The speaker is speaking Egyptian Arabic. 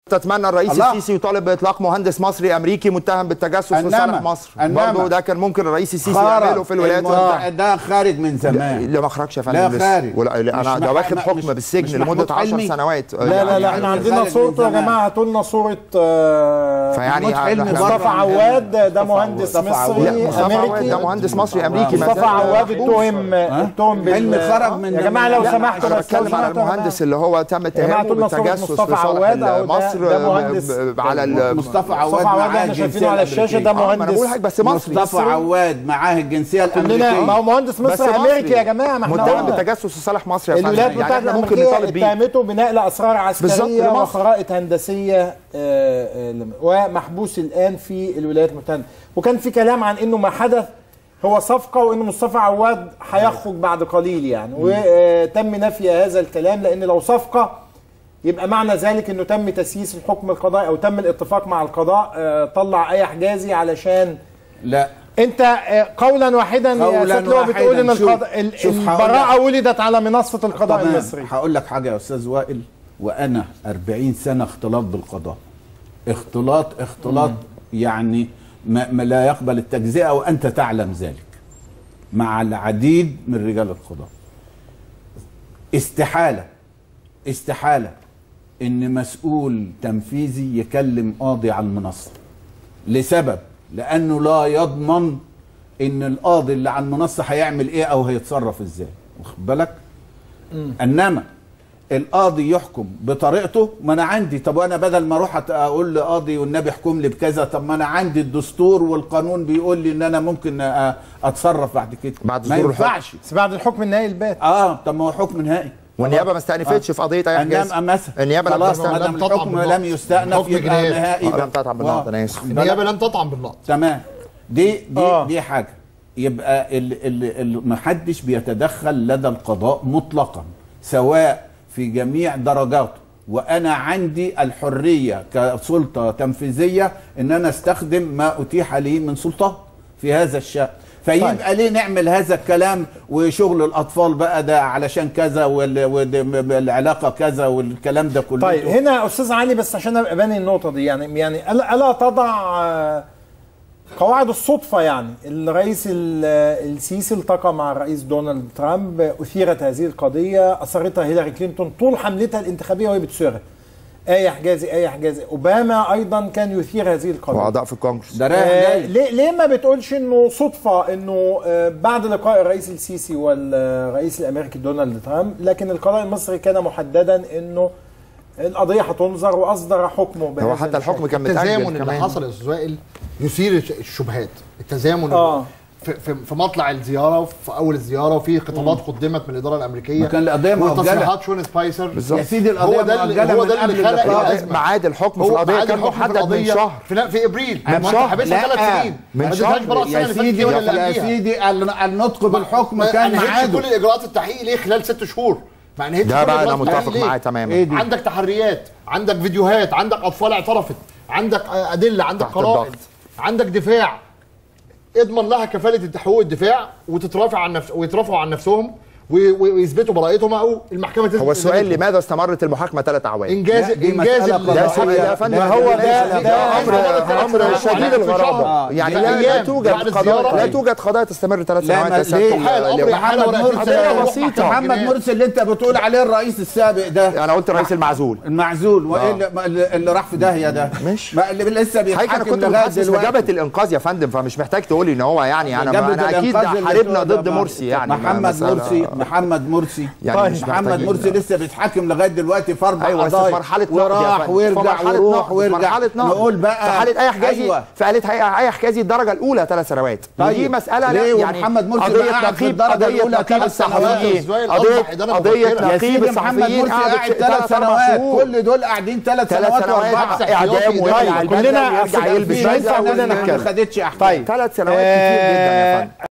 تتمنى الرئيس الله. السيسي يطالب باطلاق مهندس مصري امريكي متهم بالتجسس إنما- لصالح مصر إنما برضه ده كان ممكن الرئيس السيسي خرج يعمله في الولايات الموضوع المتحده ده خارج من زمان لا ما خرجش يا لا فندم لسه. خارج. ولا لا، مش انا ده مح- واخد مش- حكم مش بالسجن محمود لمده 10 حلمي؟ سنوات لا لا لا يعني احنا عندنا خارج من صورته يا زمان. جماعه هاتوا لنا صوره آه، فيعني محمود حلمي إحنا- بره مصطفى من عواد ده مصطفى مهندس عواد. مصري لا مصطفى عواد امريكي ده مهندس مصري امريكي ما مصطفى زال عواد محبوس. اتهم اتهم بال حلمي خرج من يا جماعه لو لا، سمحتوا انا بس بتكلم لو على سمحتوا يا المهندس اللي هو تم جماعة اتهامه طول ما صورة بالتجسس مصطفى لصالح عواد أهو ده- مصر ده مهندس. ب- على ال- مصطفى عواد مصطفى عواد معاه احنا شايفينه الجنسية على الشاشه ده الأمريكية. آه، ما انا بقول مهندس حاجه بس مصري مصطفى عواد معاه الجنسيه كلنا الامريكيه ما هو مهندس بس مصري مصري. امريكي يا جماعه ما احنا متهم قلنا بالتجسس لصالح مصر يا فندم الولايات يعني المتحده احنا ممكن الامريكيه نطالب بيه اتهمته بنقل اسرار بالظبط عسكريه لمصر. وخرائط هندسيه آه، آه، لم- ومحبوس الان في الولايات المتحده وكان في كلام عن انه ما حدث هو صفقه وان مصطفى عواد هيخرج بعد قليل يعني وتم نفي هذا الكلام لان لو صفقه يبقى معنى ذلك انه تم تسييس الحكم القضائي او تم الاتفاق مع القضاء آه، طلع اي حجازي علشان لا انت آه، قولا واحدا يا قولاً ست لؤي بتقول واحداً. ان شوف- القضاء ال- شوف هقول البراءه ولدت على منصه القضاء تمام. المصري هقول لك حاجه يا استاذ وائل وانا 40 سنه اختلاط بالقضاء اختلاط اختلاط يعني ما, ما لا يقبل التجزئه وانت تعلم ذلك مع العديد من رجال القضاء استحاله استحاله ان مسؤول تنفيذي يكلم قاضي على المنصه لسبب لانه لا يضمن ان القاضي اللي على المنصه هيعمل ايه او هيتصرف ازاي واخد بالك انما القاضي يحكم بطريقته ما انا عندي طب وانا بدل ما اروح أت- اقول لقاضي والنبي احكم لي بكذا طب ما انا عندي الدستور والقانون بيقول لي ان انا ممكن أ- اتصرف بعد كده بعد ما صدور الحكم. ينفعش بس بعد الحكم النهائي البات اه طب ما هو حكم نهائي والنيابه ما استأنفتش في قضيه اي حجاز انما مثلا النيابه لم خلاص ما تستأنف دام لم تطعن الحكم بالنقض. لم يستأنف الحكم يبقى جنائي. نهائي آه، لم تطعن بالنقض، أنا آسف. النيابه لم تطعن بالنقض تمام دي دي آه. دي حاجه يبقى ال ال ال محدش بيتدخل لدى القضاء مطلقا سواء في جميع درجاته وانا عندي الحريه كسلطه تنفيذيه ان انا استخدم ما اتيح لي من سلطه في هذا الشان فيبقى طيب. ليه نعمل هذا الكلام وشغل الاطفال بقى ده علشان كذا وال- وال- والعلاقه كذا والكلام ده كله طيب هنا استاذ علي بس عشان ابقى باني النقطه دي يعني يعني الا ألا تضع آه، قواعد الصدفه يعني الرئيس ال- السيسي التقى مع الرئيس دونالد ترامب اثيرت هذه القضيه اثرتها هيلاري كلينتون طول حملتها الانتخابيه وهي بتثيرها آية حجازي آية حجازي أوباما أيضا كان يثير هذه القضية واعضاء في الكونجرس ده رايح آه جاي ليه ليه ما بتقولش انه صدفه انه آه بعد لقاء الرئيس السيسي والرئيس الامريكي دونالد ترامب لكن القضاء المصري كان محددا انه القضيه هتنظر واصدر حكمه بهذا هو حتى الحكم كان متأجل التزامن اللي كمان حصل يا استاذ وائل يثير الش- الشبهات التزامن آه. في, في, في مطلع الزياره في اول الزياره وفي خطابات قدمت من الاداره الامريكيه ما كان القضية مؤجلة. وتصريحات شون سبايسر يا سيدي القضيه هو ده اللي مؤجله هو من ده قبل اللي خلق اللقاء. الازمه ميعاد الحكم في هو القضيه ميعاد كان الحكم في محدد من القضية شهر في, في ابريل من ما انت شهر. حبسها لا. ثلاث سنين من ما شهر. اديتهاش براءه السنه يا اللي فاتت سيدي دي ولا اللي يا قبليها. سيدي ال- النطق بالحكم ما كان انهتش ميعاده كل اجراءات التحقيق ليه خلال ست شهور ما انهتش ده كل بقى انا إجراءات التحقيق متفق ليه؟ معاه تماما إيه دي؟ عندك تحريات عندك فيديوهات عندك اطفال اعترفت عندك آه، ادله عندك تحت قرائن الضغط. عندك دفاع اضمن لها كفاله حقوق الدفاع وتترافع عن نفس ويترافعوا عن نفسهم وي- وي- ويثبتوا براءتهم او المحكمه تثبت هو السؤال إدانتهم. لماذا استمرت المحاكمه ثلاث اعوام؟ انجاز لا، دي انجاز مسألة ال- ده قضائية. سؤال يا فندم ده هو ده- ده امر امر شديد الغرابه يعني لا, لا أيام توجد بعد قضايا الزيارة. لا توجد قضايا تستمر ثلاث لا سنوات ما يا سيادة ليه؟ ال- حال أمر اليوم. حال محمد ورقة مرسي قضية بسيطة. محمد مرسي اللي انت بتقول عليه الرئيس السابق ده انا قلت الرئيس المعزول المعزول وايه اللي, اللي- اللي راح في داهيه ده ماشي. ما اللي لسه حضرتك انا بيتحاكم كنت لغايه متحسس دلوقتي بجبهه الانقاذ يا فندم فمش محتاج تقولي ان هو يعني انا جبهة انا اكيد الإنقاذ اللي حاربنا بتقول ضد ده مرسي يعني ما- محمد مسألة- مرسي محمد مرسي يعني طيب مش محمد محتاجين- مرسي لسه بيتحاكم لغايه دلوقتي في اربع ايوه بس في قضايا مرحله نقد يا وراح فندم. في ويرجع مرحلة ويروح نقد. في ويرجع مرحله نقد نقول بقى في حاله اي حجازي أيوة. في حاله اي حجازي الدرجه الاولى ثلاث سنوات طيب. ودي مساله ليه لا يعني ومحمد مرسي قضيه بقى قاعد في نقيب الدرجة قضيه الأولى نقيب ثلاث سنوات. الصحفيين إسرائيل قضيه أصبح إدارة قضيه مفكرة. يا نقيب سيدي محمد الصحفيين مرسي قعدت قاعد ثلاث ثلاث اربع سنوات شهور كل دول قاعدين ثلاث ثلاث سنوات سنوات واربعه اعدام ويرجع كلنا البدله ويرجع أصل يلبس في- بدله كلنا ما ويتكلم. خدتش احكام طيب ثلاث سنوات كتير جدا يا فندم